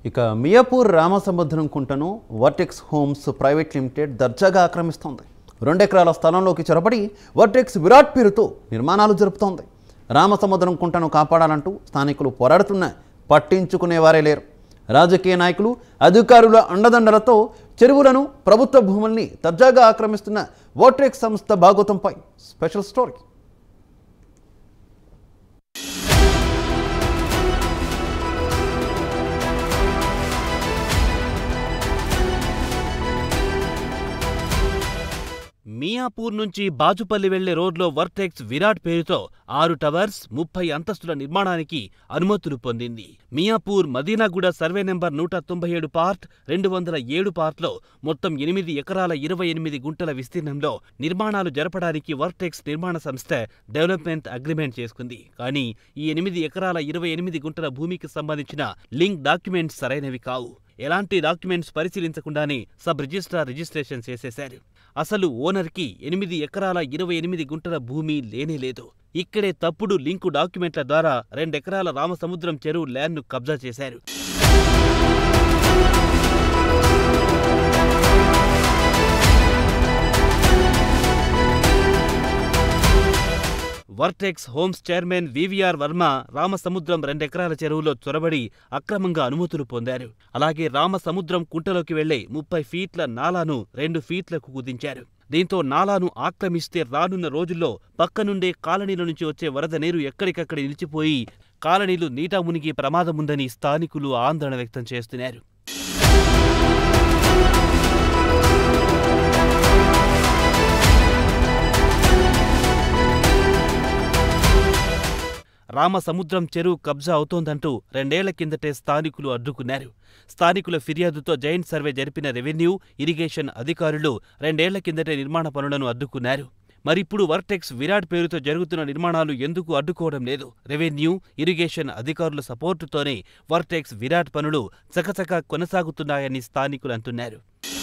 ఇక మియాపూర్ రామసముద్రం కుంటను Vertex Homes private limited దర్జాగా ఆక్రమిస్తోంది రెండెకరాల స్థలంలోకి చొరబడి వర్టెక్స్ విరాట్ పేరుతో నిర్మాణాలు జరుపుతోంది రామసముద్రం కుంటను కాపాడాలంటూ స్థానికులు పోరాడుతున్నా పట్టించుకునేవారే లేరు రాజకీయ నాయకులు అధికారుల అండదండలతో చెరువులను ప్రభుత్వ భూముల్ని దర్జాగా ఆక్రమిస్తున్న వర్టెక్స్ సంస్థ భాగోతంపై స్పెషల్ స్టోరీ మియాపూర్ నుంచి బాజుపల్లి వెళ్లే రోడ్లో వర్టెక్స్ విరాట్ పేరుతో ఆరు టవర్స్ ముప్పై అంతస్తుల నిర్మాణానికి అనుమతులు పొందింది మియాపూర్ మదీనాగూడ సర్వే నెంబర్ నూట తొంభై ఏడు పార్ట్ రెండు వందల ఏడు పార్ట్లో మొత్తం ఎనిమిది ఎకరాల ఇరవై ఎనిమిది గుంటల విస్తీర్ణంలో నిర్మాణాలు జరపడానికి వర్టెక్స్ నిర్మాణ సంస్థ డెవలప్మెంట్ అగ్రిమెంట్ చేసుకుంది కానీ ఈ ఎనిమిది ఎకరాల ఇరవై ఎనిమిది గుంటల భూమికి సంబంధించిన లింక్ డాక్యుమెంట్స్ సరైనవి కావు ఎలాంటి డాక్యుమెంట్స్ పరిశీలించకుండానే సబ్ రిజిస్ట్రార్ రిజిస్ట్రేషన్ చేసేశారు అసలు ఓనర్కి ఎనిమిది ఎకరాల ఇరవై ఎనిమిది గుంటల భూమి లేనే లేదు ఇక్కడే తప్పుడు లింకు డాక్యుమెంట్ల ద్వారా రెండెకరాల రామసముద్రం చెరువు ల్యాండ్ను కబ్జా చేశారు Vertex Homes chairman VVR Varma Ramasamudram రెండెకరాల చెరువులో చొరబడి అక్రమంగా అనుమతులు పొందారు అలాగే రామసముద్రం కుంటలోకి వెళ్లే ముప్పై ఫీట్ల నాలాను రెండు ఫీట్లకు కుదించారు దీంతో నాలాను ఆక్రమిస్తే రానున్న రోజుల్లో పక్కనుండే కాలనీల నుంచి వచ్చే వరద నీరు ఎక్కడికక్కడ నిలిచిపోయి కాలనీలు నీట మునిగి ప్రమాదముందని స్థానికులు ఆందోళన వ్యక్తం చేస్తున్నారు రామసముద్రం చెరువు కబ్జా అవుతోందంటూ రెండేళ్ల కిందటే స్థానికులు అడ్డుకున్నారు స్థానికుల ఫిర్యాదుతో జైంట్ సర్వే జరిపిన రెవెన్యూ ఇరిగేషన్ అధికారులు రెండేళ్ల కిందటే నిర్మాణ పనులను అడ్డుకున్నారు మరిప్పుడు వర్టెక్స్ విరాట్ పేరుతో జరుగుతున్న నిర్మాణాలు ఎందుకు అడ్డుకోవడం లేదు రెవెన్యూ ఇరిగేషన్ అధికారుల సపోర్టుతోనే వర్టెక్స్ విరాట్ పనులు చకచకా కొనసాగుతున్నాయని స్థానికులు అంటున్నారు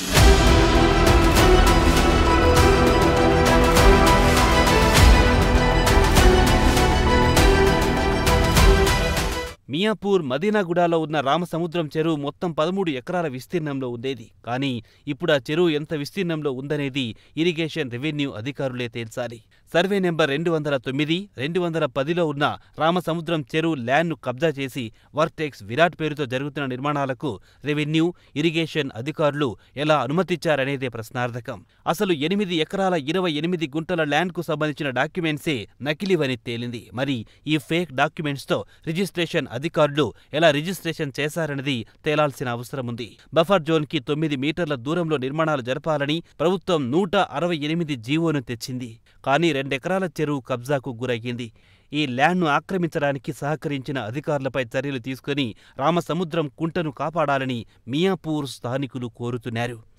మియాపూర్ మదీనాగూడలో ఉన్న రామసముద్రం చెరువు మొత్తం పదమూడు ఎకరాల విస్తీర్ణంలో ఉండేది కానీ ఇప్పుడు ఆ చెరువు ఎంత విస్తీర్ణంలో ఉందనేది ఇరిగేషన్ రెవెన్యూ అధికారులే తేల్చాలి సర్వే నెంబర్ రెండు వందల తొమ్మిది రెండు వందల పదిలో ఉన్న రామసముద్రం చెరువు ల్యాండ్ను కబ్జా చేసి వర్టెక్స్ విరాట్ పేరుతో జరుగుతున్న నిర్మాణాలకు రెవెన్యూ ఇరిగేషన్ అధికారులు ఎలా అనుమతిచ్చారనేదే ప్రశ్నార్థకం అసలు ఎనిమిది ఎకరాల ఇరవై ఎనిమిది గుంటల ల్యాండ్కు సంబంధించిన డాక్యుమెంట్సే నకిలీవని తేలింది మరి ఈ ఫేక్ డాక్యుమెంట్స్తో రిజిస్ట్రేషన్ అధికారులు ఎలా రిజిస్ట్రేషన్ చేశారన్నది తేలాల్సిన అవసరం ఉంది బఫర్ జోన్కి తొమ్మిది మీటర్ల దూరంలో నిర్మాణాలు జరపాలని ప్రభుత్వం నూట అరవై ఎనిమిది జీవోను తెచ్చింది కానీ రెండెకరాల చెరువు కబ్జాకు గురయ్యింది ఈ ల్యాండ్ను ఆక్రమించడానికి సహకరించిన అధికారులపై చర్యలు తీసుకుని రామసముద్రం కుంటను కాపాడాలని మియాపూర్ స్థానికులు కోరుతున్నారు